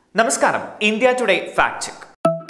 നമസ്കാരം India today fact check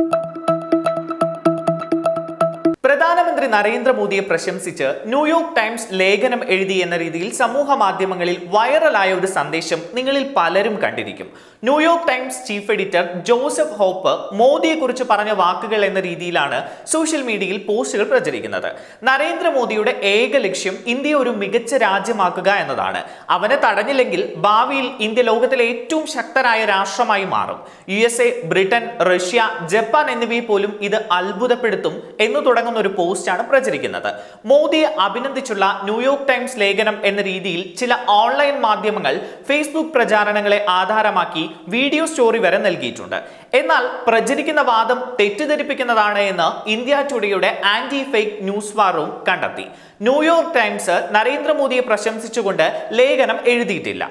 പ്രധാനമന്ത്രി നരേന്ദ്രമോദിയെ പ്രശംസിച്ച് ന്യൂയോർക്ക് ടൈംസ് ലേഖനം എഴുതി എന്ന രീതിയിൽ സമൂഹ മാധ്യമങ്ങളിൽ വൈറലായ ഒരു സന്ദേശം നിങ്ങളിൽ പലരും കണ്ടിരിക്കും New York Times chief editor Joseph Hope മോദിയെക്കുറിച്ച് പറഞ്ഞ വാക്കുകൾ എന്ന രീതിയിലാണ് സോഷ്യൽ മീഡിയയിൽ പോസ്റ്റുകൾ പ്രചരിക്കുന്നത് നരേന്ദ്രമോദിയുടെ ഏക ലക്ഷ്യം ഇന്ത്യയെ ഒരു മികച്ച രാജ്യമാക്കുക എന്നതാണ് അവനെ തടഞ്ഞില്ലെങ്കിൽ ഭാവിയിൽ ഇന്ത്യ ലോകത്തിലെ ഏറ്റവും ശക്തരായ രാഷ്ട്രമായി മാറും U S A Britain Russia Japan എന്നിവയെ പോലും ഇത് അത്ഭുതപ്പെടുത്തും എന്ന് തുടങ്ങുന്ന ഒരു പോസ്റ്റാണ് പ്രചരിക്കുന്നത് മോദിയെ അഭിനന്ദിച്ചുള്ള ന്യൂയോർക്ക് ടൈംസ് ലേഖനം എന്ന രീതിയിൽ ചില ഓൺലൈൻ മാധ്യമങ്ങൾ ഫേസ്ബുക്ക് പ്രചാരണങ്ങളെ ആധാരമാക്കി വീഡിയോ സ്റ്റോറി വരെ നൽകിയിട്ടുണ്ട് എന്നാൽ പ്രചരിക്കുന്ന വാദം തെറ്റിദ്ധരിപ്പിക്കുന്നതാണ് എന്ന് ഇന്ത്യ ടുഡേയുടെ ആന്റി ഫേക്ക് ന്യൂസ് വാറും കണ്ടെത്തി ന്യൂയോർക്ക് ടൈംസ് നരേന്ദ്രമോദിയെ പ്രശംസിച്ചുകൊണ്ട് ലേഖനം എഴുതിയിട്ടില്ല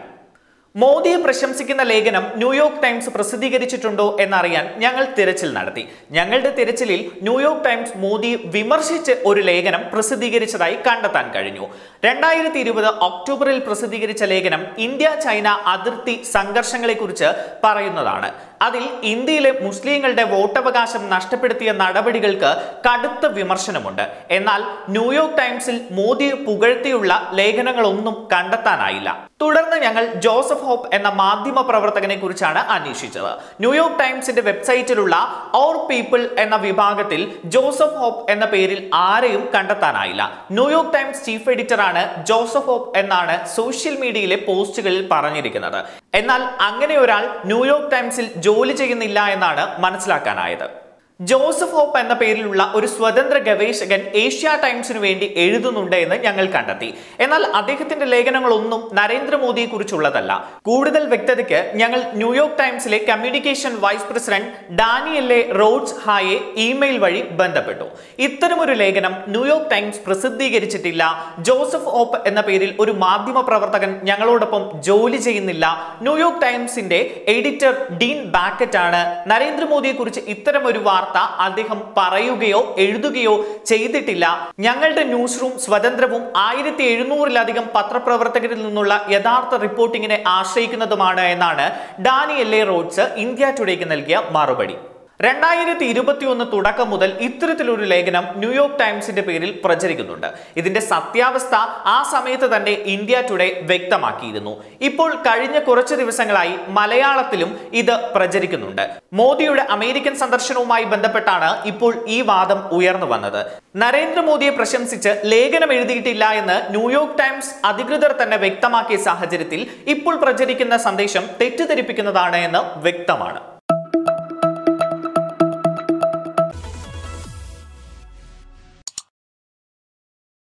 മോദിയെ പ്രശംസിക്കുന്ന ലേഖനം ന്യൂയോർക്ക് ടൈംസ് പ്രസിദ്ധീകരിച്ചിട്ടുണ്ടോ എന്നറിയാൻ ഞങ്ങൾ തിരച്ചിൽ നടത്തി ഞങ്ങളുടെ തിരച്ചിലിൽ ന്യൂയോർക്ക് ടൈംസ് മോദിയെ വിമർശിച്ച് ഒരു ലേഖനം പ്രസിദ്ധീകരിച്ചതായി കണ്ടെത്താൻ കഴിഞ്ഞു രണ്ടായിരത്തി ഇരുപത് ഒക്ടോബറിൽ പ്രസിദ്ധീകരിച്ച ലേഖനം ഇന്ത്യ ചൈന അതിർത്തി സംഘർഷങ്ങളെക്കുറിച്ച് പറയുന്നതാണ് അതിൽ ഇന്ത്യയിലെ മുസ്ലിങ്ങളുടെ വോട്ടവകാശം നഷ്ടപ്പെടുത്തിയ നടപടികൾക്ക് കടുത്ത വിമർശനമുണ്ട് എന്നാൽ ന്യൂയോർക്ക് ടൈംസിൽ മോദിയെ പുകഴ്ത്തിയുള്ള ലേഖനങ്ങളൊന്നും കണ്ടെത്താനായില്ല തുടർന്ന് ഞങ്ങൾ ജോസഫ് ഹോപ്പ് എന്ന മാധ്യമ പ്രവർത്തകനെ കുറിച്ചാണ് അന്വേഷിച്ചത് ന്യൂയോർക്ക് ടൈംസിന്റെ വെബ്സൈറ്റിലുള്ള ഓർ പീപ്പിൾ എന്ന വിഭാഗത്തിൽ ജോസഫ് ഹോപ്പ് എന്ന പേരിൽ ആരെയും കണ്ടെത്താനായില്ല ന്യൂയോർക്ക് ടൈംസ് ചീഫ് എഡിറ്ററാണ് ജോസഫ് ഹോപ്പ് എന്നാണ് സോഷ്യൽ മീഡിയയിലെ പോസ്റ്റുകളിൽ പറഞ്ഞിരിക്കുന്നത് എന്നാൽ അങ്ങനെ ഒരാൾ ന്യൂയോർക്ക് ടൈംസിൽ ജോലി ചെയ്യുന്നില്ല എന്നാണ് മനസ്സിലാക്കാനായത് ജോസഫ് ഹോപ്പ് എന്ന പേരിലുള്ള ഒരു സ്വതന്ത്ര ഗവേഷകൻ ഏഷ്യ ടൈംസിനു വേണ്ടി എഴുതുന്നുണ്ട് എന്ന് ഞങ്ങൾ കണ്ടെത്തി എന്നാൽ അദ്ദേഹത്തിന്റെ ലേഖനങ്ങളൊന്നും നരേന്ദ്രമോദിയെ കുറിച്ചുള്ളതല്ല കൂടുതൽ വ്യക്തതയ്ക്ക് ഞങ്ങൾ ന്യൂയോർക്ക് ടൈംസിലെ communication vice president Danielle Rhodes ഹായെ ഇമെയിൽ വഴി ബന്ധപ്പെട്ടു ഇത്തരമൊരു ലേഖനം ന്യൂയോർക്ക് ടൈംസ് പ്രസിദ്ധീകരിച്ചിട്ടില്ല ജോസഫ് ഹോപ്പ് എന്ന പേരിൽ ഒരു മാധ്യമ പ്രവർത്തകൻ ഞങ്ങളോടൊപ്പം ജോലി ചെയ്യുന്നില്ല ന്യൂയോർക്ക് ടൈംസിന്റെ എഡിറ്റർ ഡീൻ ബാക്കറ്റ് ആണ് നരേന്ദ്രമോദിയെ കുറിച്ച് ഇത്തരം ഒരു വാർത്ത അദ്ദേഹം പറയുകയോ എഴുതുകയോ ചെയ്തിട്ടില്ല ഞങ്ങളുടെ ന്യൂസ് റൂം സ്വതന്ത്രവും ആയിരത്തി എഴുന്നൂറിലധികം പത്രപ്രവർത്തകരിൽ നിന്നുള്ള യഥാർത്ഥ റിപ്പോർട്ടിങ്ങിനെ ആശ്രയിക്കുന്നതുമാണ് എന്നാണ് ഡാനിയല്ലെ റോഡ്സ് ഇന്ത്യ ടുഡേക്ക് നൽകിയ മറുപടി രണ്ടായിരത്തി ഇരുപത്തിയൊന്ന് തുടക്കം മുതൽ ഇത്തരത്തിലൊരു ലേഖനം ന്യൂയോർക്ക് ടൈംസിന്റെ പേരിൽ പ്രചരിക്കുന്നുണ്ട് ഇതിന്റെ സത്യാവസ്ഥ ആ സമയത്ത് തന്നെ ഇന്ത്യ ടുഡേ വ്യക്തമാക്കിയിരുന്നു ഇപ്പോൾ കഴിഞ്ഞ കുറച്ച് ദിവസങ്ങളായി മലയാളത്തിലും ഇത് പ്രചരിക്കുന്നുണ്ട് മോദിയുടെ അമേരിക്കൻ സന്ദർശനവുമായി ബന്ധപ്പെട്ടാണ് ഇപ്പോൾ ഈ വാദം ഉയർന്നു വന്നത് നരേന്ദ്രമോദിയെ പ്രശംസിച്ച് ലേഖനം എഴുതിയിട്ടില്ല എന്ന് ന്യൂയോർക്ക് ടൈംസ് അധികൃതർ തന്നെ വ്യക്തമാക്കിയ സാഹചര്യത്തിൽ ഇപ്പോൾ പ്രചരിക്കുന്ന സന്ദേശം തെറ്റിദ്ധരിപ്പിക്കുന്നതാണ് എന്ന് വ്യക്തമാണ്